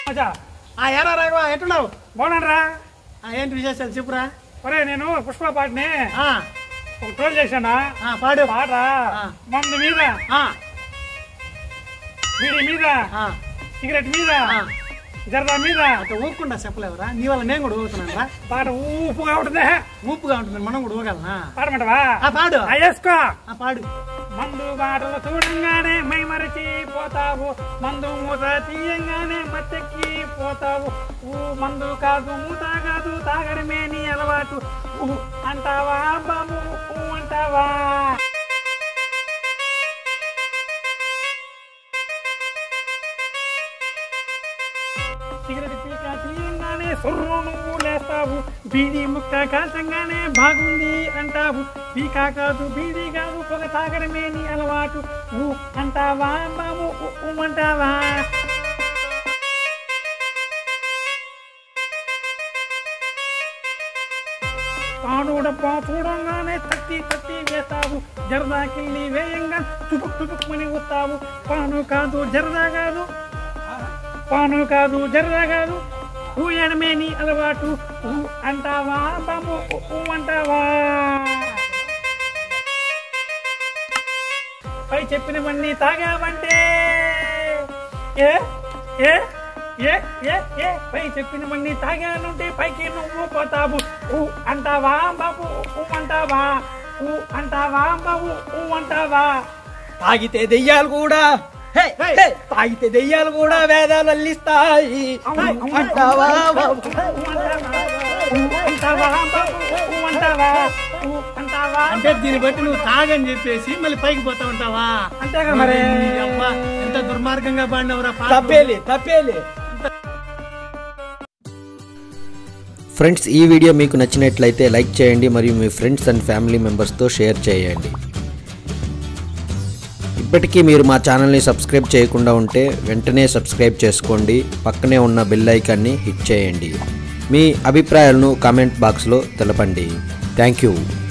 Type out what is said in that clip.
మచా ఆ ఏరా రాఘవ ఎట్టున్నావు బాగున్నారా ఆ, ఏంటి విశేషాలు చెప్పురా ఒరే నేను పుష్ప పాటని ఆ, ఒక ట్రోల్ చేశానా ఆ, పాడు పాట ఆ. మందు మీద ఆ, బీడి మీద ఆ, సిగరెట్ మీద ఆ. జర్దా మీద అట్లా ఊపుకుండా చెప్పలేవురా నీ వల్ల నేను కూడా ఊగుతున్నాను రా పాట ఊపుగా ఉంటుంది ఊపుగా ఉంటుంది మనం కూడా ఊగలనా పాడమంటవా ఆ, పాడు ఆ, వేసుకో ఆ, పాడు మందు బాటలు చూడంగానే మై మరచి పోతావు మందు మూత తీయంగానే మత్తెక్కి పోతావు ఊ మందు కాదు మూత కాదు తాగడమే నీ అలవాటు ఊ అంటావా బాబు ఊ అంటావా సిగరెట్ పీక తీయంగానే సొర్రు నువ్వు లేస్తావు బీడీ ముక్క కాల్చంగానే బాగుంది అంటావు పీక కాదు బీడీ కాదు పొగ తాగడమే నీ అలవాటు ఊ అంటావా బాబు ఊ, ఊ అంటావా పాడు డబ్బా చూడంగానే తట్టి తట్టి వేస్తావు జరదాకిల్ని వేయంగా టుపుక్ టుపుక్ మని వస్తావు పాను కాదు జరదా కాదు పాను కాదు జర్రా కాదు ఊయడమే నీ అలవాటు ఊ అంటావా బాబు ఊ, ఊ అంటావా పై చెప్పినవన్నీ తాగావంటే ఏ ఏ ఏ ఏ ఏ పై చెప్పినవన్నీ తాగానుంటే పైకి నువ్వు పోతావు ఊ అంటావా బాబు ఊ అంటావా ఊ అంటావా బాబు ఊ అంటావా తాగితే దెయ్యాలు కూడా హే, హే, తాగితే దెయ్యాలు కూడా వేదాలు అల్లిస్తాయి అవును, అవును. అంటావా బాబు? ఊ అంటావా ఊ అంటావా బాబు ఊ అంటావా ఊ అంటావా అంటే దీన్ని బట్టి నువ్వు తాగని చెప్పేసి మళ్ళీ పైకి పోతా ఉంటావా అంతే కదా మరి నీ అబ్బా, ఎంత దుర్మార్గంగా పాడినవురా పాట తప్పేలే తప్పేలే ఫ్రెండ్స్ ఈ వీడియో మీకు నచ్చినట్లయితే లైక్ చేయండి మరియు మీ ఫ్రెండ్స్ అండ్ ఫ్యామిలీ మెంబర్స్తో షేర్ చేయండి ఇప్పటికీ మీరు మా ఛానల్ని సబ్స్క్రైబ్ చేయకుండా ఉంటే వెంటనే సబ్స్క్రైబ్ చేసుకోండి పక్కనే ఉన్న బెల్ ఐకాన్ని హిట్ చేయండి మీ అభిప్రాయాలను కామెంట్ బాక్స్లో తెలపండి థ్యాంక్ యూ